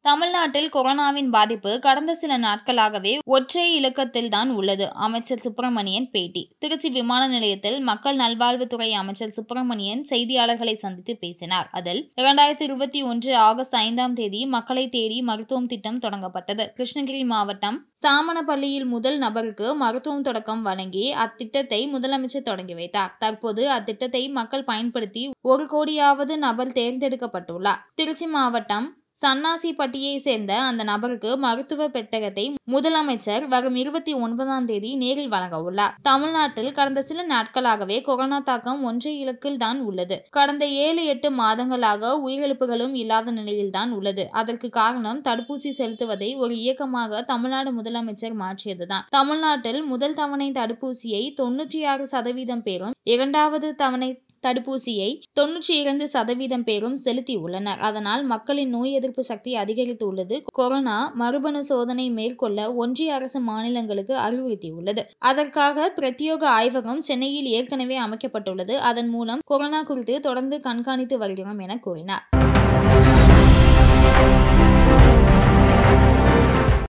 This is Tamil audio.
தமிழ்நாட்டில் கொரோனாவின் பாதிப்பு கடந்த சில நாட்களாகவே ஒற்றை இலக்கத்தில் தான் உள்ளது அமைச்சர் சுப்பிரமணியன் பேட்டி திருச்சி விமான நிலையத்தில் மக்கள் நல்வாழ்வுத்துறை அமைச்சர் சுப்பிரமணியன் செய்தியாளர்களை சந்தித்து பேசினார் அதில் இரண்டாயிரத்தி இருபத்தி ஒன்று ஆகஸ்ட் ஐந்தாம் தேதி மக்களை தேடி மருத்துவம் திட்டம் தொடங்கப்பட்டது கிருஷ்ணகிரி மாவட்டம் சாமனப்பள்ளியில் முதல் நபருக்கு மருத்துவம் தொடக்கம் வழங்கி அத்திட்டத்தை முதலமைச்சர் தொடங்கி வைத்தார் தற்போது அத்திட்டத்தை மக்கள் பயன்படுத்தி ஒரு கோடியாவது நபர் தேர்ந்தெடுக்கப்பட்டுள்ளார் திருச்சி மாவட்டம் சன்னாசிப்பட்டியை சேர்ந்த அந்த நபருக்கு மருத்துவ பெட்டகத்தை முதலமைச்சர் வரும் இருபத்தி ஒன்பதாம் தேதி நேரில் வழங்க உள்ளார் தமிழ்நாட்டில் கடந்த சில நாட்களாகவே கொரோனா தாக்கம் ஒன்றை இலக்கில் தான் உள்ளது கடந்த ஏழு எட்டு மாதங்களாக உயிரிழப்புகளும் இல்லாத நிலையில்தான் உள்ளது அதற்கு காரணம் தடுப்பூசி செலுத்துவதை ஒரு இயக்கமாக தமிழ்நாடு முதலமைச்சர் மாற்றியதுதான் தமிழ்நாட்டில் முதல் தவணை தடுப்பூசியை தொன்னூற்றி ஆறு சதவீதம் பேரும் இரண்டாவது தவணை தடுப்பூசியை தொன்னூற்றி இரண்டு சதவீதம் பேரும் செலுத்தி உள்ளனர் அதனால் மக்களின் நோய் எதிர்ப்பு சக்தி அதிகரித்து உள்ளது கொரோனா மறுபணு சோதனை மேற்கொள்ள ஒன்றிய அரசு மாநிலங்களுக்கு அறிவுறுத்தியுள்ளது அதற்காக பிரத்யோக ஆய்வகம் சென்னையில் ஏற்கனவே அமைக்கப்பட்டுள்ளது அதன் மூலம் கொரோனா குறித்து தொடர்ந்து கண்காணித்து வருகிறோம் என கூறினார்